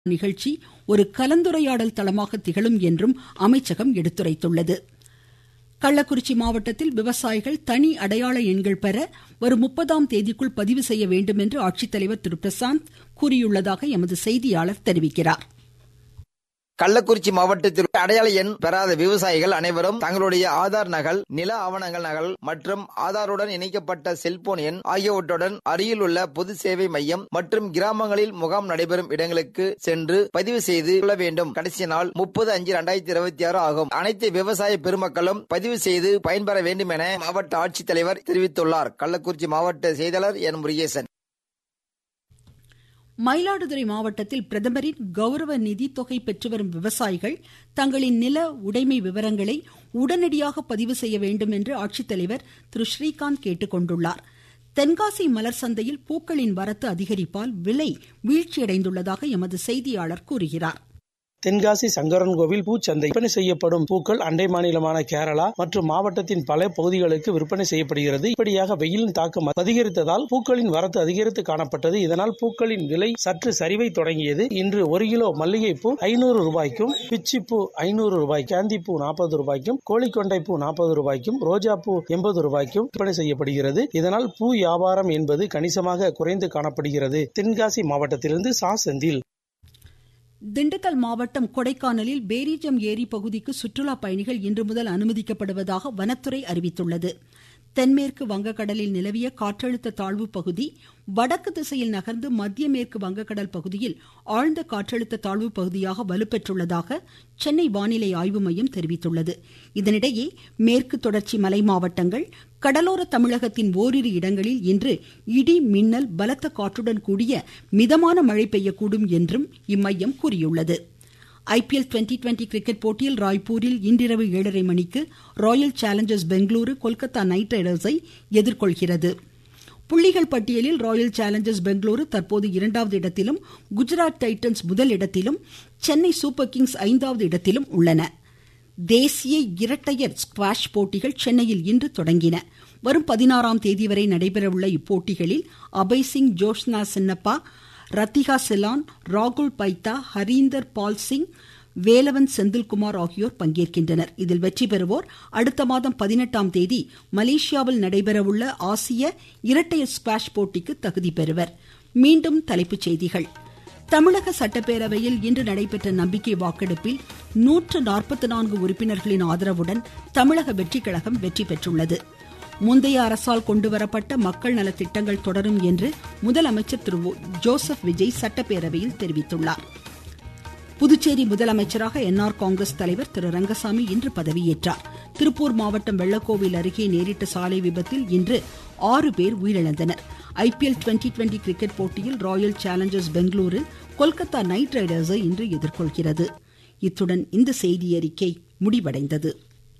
நிகழ்ச்சி ஒரு கலந்துரையாடல் தளமாக திகழும் என்றும் அமைச்சகம் எடுத்துரைத்துள்ளது கள்ளக்குறிச்சி மாவட்டத்தில் விவசாயிகள் தனி அடையாள எண்கள் பெற வரும் முப்பதாம் தேதிக்குள் பதிவு செய்ய வேண்டும் என்று ஆட்சித்தலைவர் திரு பிரசாந்த் கூறியுள்ளதாக எமது செய்தியாளர் தெரிவிக்கிறார் கள்ளக்குறிச்சி மாவட்டத்தில் அடையாள எண் பெறாத விவசாயிகள் அனைவரும் தங்களுடைய ஆதார் நகல் நில ஆவணங்கள் நகல் மற்றும் ஆதாருடன் இணைக்கப்பட்ட செல்போன் எண் ஆகியவற்றுடன் அருகில் உள்ள பொது சேவை மையம் மற்றும் கிராமங்களில் முகாம் நடைபெறும் இடங்களுக்கு சென்று பதிவு செய்து கொள்ள வேண்டும் கடைசி நாள் முப்பது அஞ்சு இரண்டாயிரத்தி இருபத்தி ஆறு ஆகும் அனைத்து விவசாய பெருமக்களும் பதிவு செய்து பயன்பெற வேண்டும் என மாவட்ட ஆட்சித்தலைவர் தெரிவித்துள்ளார் கள்ளக்குறிச்சி மாவட்ட செய்தியாளர் என் முருகேசன் மயிலாடுதுறை மாவட்டத்தில் பிரதமரின் கௌரவ நிதி தொகை பெற்று வரும் விவசாயிகள் தங்களின் நில உடைமை விவரங்களை உடனடியாக பதிவு செய்ய வேண்டும் என்று ஆட்சித்தலைவர் திரு ஸ்ரீகாந்த் கேட்டுக்கொண்டுள்ளார் தென்காசி மலர் சந்தையில் பூக்களின் வரத்து அதிகரிப்பால் விலை வீழ்ச்சியடைந்துள்ளதாக எமது செய்தியாளர் கூறுகிறார் தென்காசி சங்கரன் கோவில் பூச்சந்தை விற்பனை செய்யப்படும் பூக்கள் அண்டை மாநிலமான கேரளா மற்றும் மாவட்டத்தின் பல பகுதிகளுக்கு விற்பனை செய்யப்படுகிறது இப்படியாக வெயிலின் தாக்கம் அதிகரித்ததால் பூக்களின் வரத்து அதிகரித்து காணப்பட்டது இதனால் பூக்களின் விலை சற்று சரிவை தொடங்கியது இன்று ஒரு கிலோ மல்லிகை பூ ஐநூறு ரூபாய்க்கும் பிச்சிப்பூ ஐநூறு ரூபாய் கேந்தி பூ நாற்பது ரூபாய்க்கும் கோழிக்கொண்டை பூ நாற்பது ரூபாய்க்கும் ரோஜா பூ எண்பது ரூபாய்க்கும் விற்பனை செய்யப்படுகிறது இதனால் பூ வியாபாரம் என்பது கணிசமாக குறைந்து காணப்படுகிறது தென்காசி மாவட்டத்திலிருந்து சா செந்தில் திண்டுக்கல் மாவட்டம் கொடைக்கானலில் பேரிஜம் ஏரி பகுதிக்கு சுற்றுலா பயணிகள் இன்று முதல் அனுமதிக்கப்படுவதாக வனத்துறை அறிவித்துள்ளது தென்மேற்கு வங்கக்கடலில் நிலவிய காற்றழுத்த தாழ்வு பகுதி வடக்கு திசையில் நகர்ந்து மத்திய மேற்கு வங்கக்கடல் பகுதியில் ஆழ்ந்த காற்றழுத்த தாழ்வு பகுதியாக வலுப்பெற்றுள்ளதாக சென்னை வானிலை ஆய்வு மையம் தெரிவித்துள்ளது இதனிடையே மேற்கு தொடர்ச்சி மலை மாவட்டங்கள் கடலோர தமிழகத்தின் ஓரிரு இடங்களில் இன்று இடி மின்னல் பலத்த காற்றுடன் கூடிய மிதமான மழை பெய்யக்கூடும் என்றும் இம்மையம் கூறியுள்ளது ஐபிஎல் டுவெண்டி டுவெண்டி கிரிக்கெட் போட்டியில் ராய்ப்பூரில் இன்றிரவு ஏழரை மணிக்கு royal challengers Bengaluru Kolkata knight ரைடர்ஸை எதிர்கொள்கிறது புள்ளிகள் பட்டியலில் ராயல் சேலஞ்சர்ஸ் பெங்களூரு தற்போது இரண்டாவது இடத்திலும் குஜராத் டைட்டன்ஸ் முதல் இடத்திலும் சென்னை சூப்பர் கிங்ஸ் ஐந்தாவது இடத்திலும் உள்ளன தேசிய இரட்டையர் ஸ்குவாஷ் போட்டிகள் சென்னையில் இன்று தொடங்கின வரும் பதினாறாம் தேதி வரை நடைபெறவுள்ள இப்போட்டிகளில் அபய் சிங் ஜோஷ்னா சின்னப்பா ரத்திகா செலான் ராகுல் பைத்தா ஹரீந்தர் பால் சிங் வேலவன் செந்தில்குமார் ஆகியோர் பங்கேற்கின்றனர் இதில் வெற்றி பெறுவோர் அடுத்த மாதம் பதினெட்டாம் தேதி மலேசியாவில் நடைபெறவுள்ள ஆசிய இரட்டையர் ஸ்குவாஷ் போட்டிக்கு தகுதி பெறுவர் மீண்டும் தலைப்புச் செய்திகள் தமிழக சட்டப்பேரவையில் இன்று நடைபெற்ற நம்பிக்கை வாக்கெடுப்பில் நூற்று நாற்பத்தி நான்கு உறுப்பினர்களின் ஆதரவுடன் தமிழக வெற்றிக் கழகம் வெற்றி பெற்றுள்ளது முந்தைய அரசால் கொண்டுவரப்பட்ட மக்கள் நல திட்டங்கள் தொடரும் என்று முதலமைச்சர் திரு ஜோசப் விஜய் சட்டப்பேரவையில் தெரிவித்துள்ளார் புதுச்சேரி முதலமைச்சராக என்ஆர் காங்கிரஸ் தலைவர் திரு ரங்கசாமி இன்று பதவியேற்றார் திருப்பூர் மாவட்டம் வெள்ளக்கோவில் அருகே நேரிட்ட சாலை விபத்தில் இன்று ஆறு பேர் உயிரிழந்தனர் ஐபிஎல் டுவெண்டி டுவெண்டி கிரிக்கெட் போட்டியில் royal challengers Bengaluru Kolkata knight ரைடர்ஸை இன்று எதிர்கொள்கிறது இத்துடன் இந்த செய்தியறிக்கை முடிவடைந்தது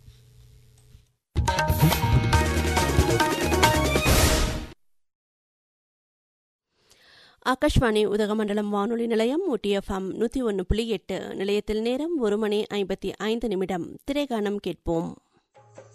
ஆகாஷ்வாணி உதகமண்டலம் வானொலி நிலையம் ஊட்டிஎஃப்எம் நூற்றி ஒன்று புள்ளி எட்டு நிலையத்தில் நேரம் ஒரு மணி ஐம்பத்தி ஐந்து நிமிடம் திரைகானம் கேட்போம்